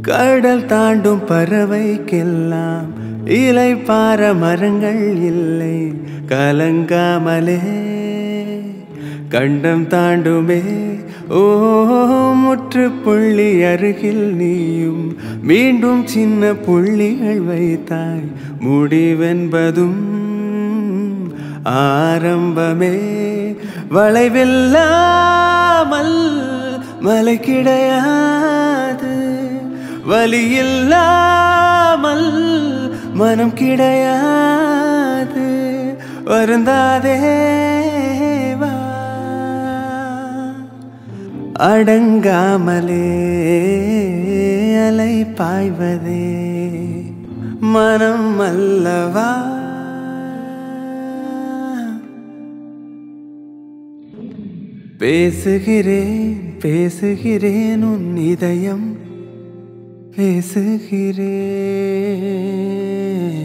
கடல் தாண்டும் பறவைக்கெல்லாம் இலை பார மரங்கள் இல்லை கலங்காமலே கண்டம் தாண்டுமே ஓ முற்றுப்புள்ளி அருகில் நீயும் மீண்டும் சின்ன புள்ளிகள் வைத்தாய் முடிவென்பதும் ஆரம்பமே வளைவில்லாமல் மலை கிடையாது வலியில்லாமல் மனம் கிடையாது வருந்தாதே வா அடங்காமலே அலை பாய்வதே மனம் அல்லவா பேசுகிறேன் பேசுகிறேன் உன் இதயம் பேசுகிறேன்